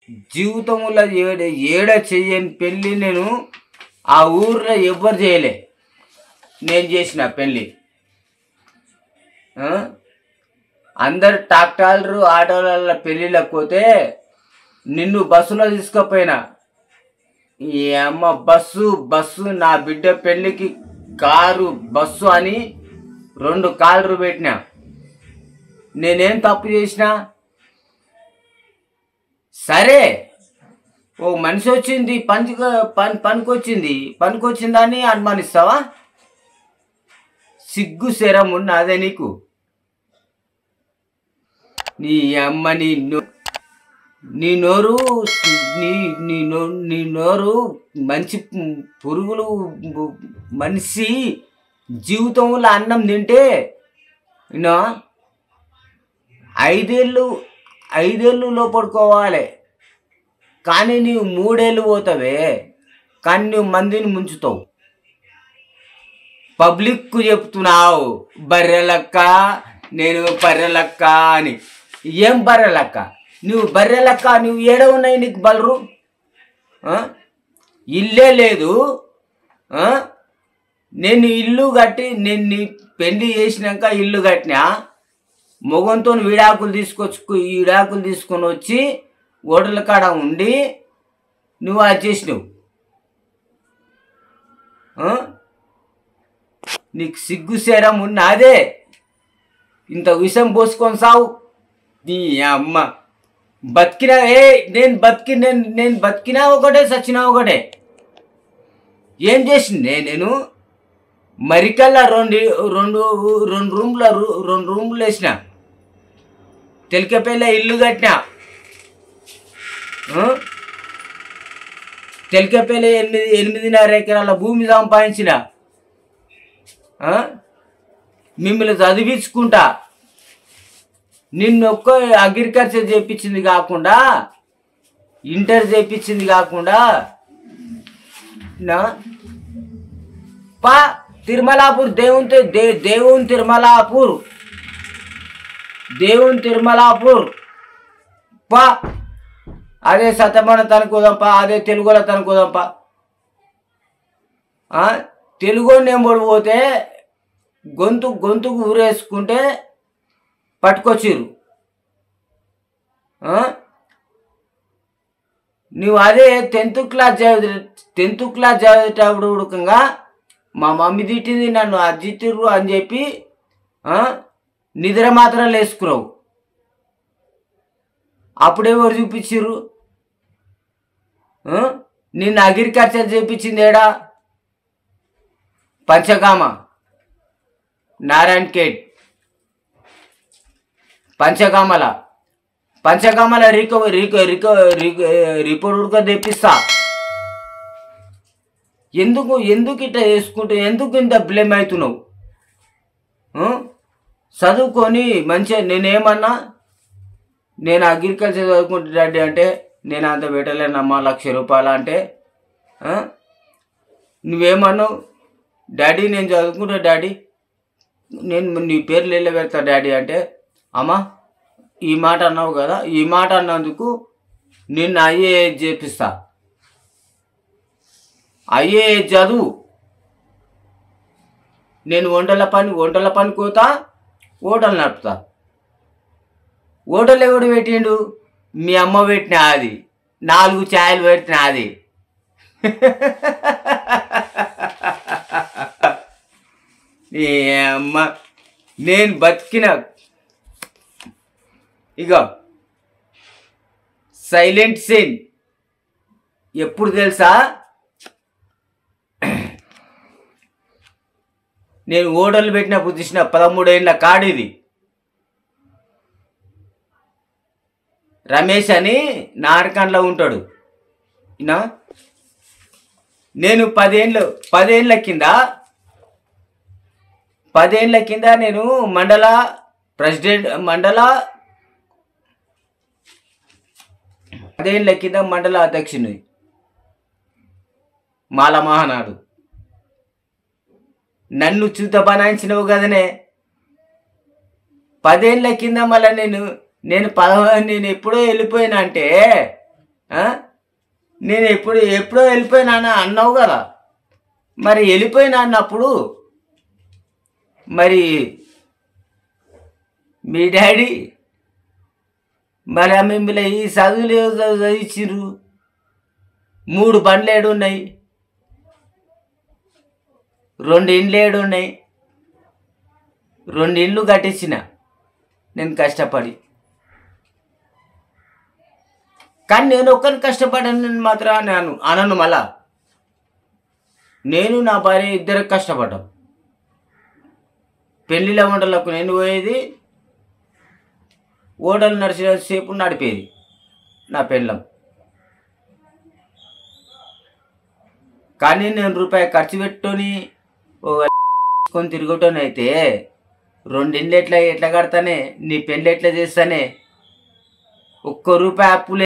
జీవితంలో ఏడ ఏడ చెయ్యని పెళ్ళి నేను ఆ ఊర్లో ఎవ్వరు చేయలే నేను చేసిన పెళ్ళి ఆ? అందరు ట్రాక్టర్లు ఆటోల పెళ్ళిళ్ళకి పోతే నిన్ను బస్సులో తీసుకుపోయినా ఈ అమ్మ బస్సు బస్సు నా బిడ్డ పెళ్ళికి కారు బస్సు అని రెండు కార్లు పెట్టినా నేనేం తప్పు చేసినా సరే ఓ మనిషి వచ్చింది పని పని పనికొచ్చింది పనికొచ్చిందని అనుమానిస్తావా సిగ్గు శరం ఉన్నదే నీకు నీ అమ్మ నీ నో- నీ నోరు నీ నీ నో నీ నోరు మంచి పురుగులు మనిషి జీవితంలో అన్నం తింటే విన్నా ఐదేళ్ళు ఐదేళ్ళు లోపడుకోవాలి కానీ నీవు మూడేళ్ళు పోతావే కానీ నువ్వు మందిని ముంచుతావు పబ్లిక్కు చెప్తున్నావు బర్రెలక్క నేను బర్రెలక్క అని ఏం బర్రెలక్క నువ్వు బర్రెలక్క నువ్వు ఏడ ఉన్నాయి నీకు బలరు ఆ? ఇల్లే లేదు ఆ? నేను ఇల్లు కట్టి నేను నీ పెళ్లి చేసినాక ఇల్లు కట్టినా మొగంతో విడాకులు తీసుకొచ్చుకు ఈ విడాకులు తీసుకొని వచ్చి ఓటల కాడ ఉండి నువ్వు అది చేసినావు ఆ? నీకు సిగ్గు శరం ఉన్నదే ఇంత విషం పోసుకొని సావు నీ అమ్మ బతికినా ఏ నేను బతికి నేను నేను బతికినా ఒకటే చచ్చినా ఒకటే ఏం చేసింది నేను మరికల్లా రెండు రెండు రెండు రూమ్ల రూ- రెండు రూమ్లు వేసిన తెలకపల్లి ఇల్లు కట్టినా ఆ? తెలకపల్లి ఎనిమిది ఎనిమిదిన్నర ఎకరాల భూమి సంపాదించిన ఆ? మిమ్మల్ని చదివించుకుంటా నిన్నొక్క అగ్రికల్చర్ చేపించింది కాకుండా ఇంటర్ చేపించింది కాకుండా నా పా తిరుమలాపూర్ దేవుని తి- దే దేవుని తిరుమలాపూర్ దేవుని తిరుమలాపూర్ పా అదే సతమణ తనుకోదాంపా అదే తెలుగులో తనుకోదాంపా తెలుగు నెంబడి పోతే గొంతు గొంతుకు ఊరేసుకుంటే పట్టుకొచ్చిర్రు ఆ? నువ్వు అదే టెన్త్ క్లాస్ చదివి టెన్త్ క్లాస్ చదివేటప్పుడు ఉడకంగా మా మమ్మీ తిట్టింది నన్ను అది తిర్రు అని చెప్పి ఆ? నిద్ర మాత్రం వేసుకున్నావు అప్పుడెవరు చూపించిర్రు ఆ? నిన్ను అగ్రికల్చర్ చేపించింది ఏడా పంచగామ నారాయణ్ ఖేడ్ పంచగామల పంచగామల రికో రికో రికో రికో రిపోర్ట్ ఉడక తెప్పిస్తా ఎందుకు ఎందుకు ఇట్లా చేసుకుంటూ ఎందుకు ఇంత బ్లేమ్ అవుతున్నావు ఆ? చదువుకొని మంచిగా నేనేమన్నా నేను అగ్రికల్చర్ చదువుకుంటే డాడీ అంటే నేను అంత పెట్టలేనమ్మా లక్ష రూపాయలు అంటే ఆ? నువ్వేమన్నావు డాడీ నేను చదువుకుంటా డాడీ నేను నీ పేర్లు వెళ్ళి పెడతా డాడీ అంటే అమ్మా ఈ మాట అన్నావు కదా ఈ మాట అన్నందుకు నిన్ను ఐఏఎస్ చేపిస్తా ఐఏఎస్ చదువు నేను వంటల పని వంటల పని కోతా ఓటలు నడుపుతా ఓటలు ఎవడు పెట్టిండు మీ అమ్మ పెట్టిన అది నాలుగు ఛాయలు పెట్టిన అది ఏ అమ్మ నేను బతికిన ఇక సైలెంట్ సీన్ ఎప్పుడు తెలుసా నేను ఓడలు పెట్టినప్పుడు చూసిన పదమూడేళ్ళ కాడు ఇది రమేష్ అని నారకండ్లో ఉంటాడు ఇనా నేను పదేళ్ళు పదేళ్ళ కింద పదేళ్ళ కింద నేను మండల ప్రెసిడెంట్ మండల పదేళ్ళ కింద మండల అధ్యక్షుని మాల మహానాడు నన్ను చూత బనాయించినవు కదనే పదేళ్ళ కింద మళ్ళీ నేను నేను పదవ నేను ఎప్పుడో వెళ్ళిపోయినా అంటే ఆ? నేను ఎప్పుడు ఎప్పుడో వెళ్ళిపోయినా అన్నావు కదా మరి వెళ్ళిపోయినా అన్నప్పుడు మరి మీ డాడీ మరి ఆ మిమ్మల్ని ఈ చదువులు ఏదో చదువు చదివించిర్రు మూడు బండ్లు ఏడు ఉన్నాయి రెండు ఇండ్లు ఏడు ఉన్నాయి రెండు ఇండ్లు కట్టించిన నేను కష్టపడి కానీ నేను ఒక్కరిని కష్టపడాను మాత్రం నేను అనను మళ్ళా నేను నా భార్య ఇద్దరు కష్టపడ్డాం పెళ్ళిళ్ళ వంటలకు నేను పోయేది ఓడలు నడిచేసేపు నడిపేది నా పెళ్ళం కానీ నేను రూపాయి ఖర్చు పెట్టుకొని ఓ కొని తిరగటం అయితే రెండిండ్లు ఎట్లా ఎట్లా కడతానే నీ పెళ్ళి ఎట్లా చేస్తానే ఒక్క రూపాయి అప్పులే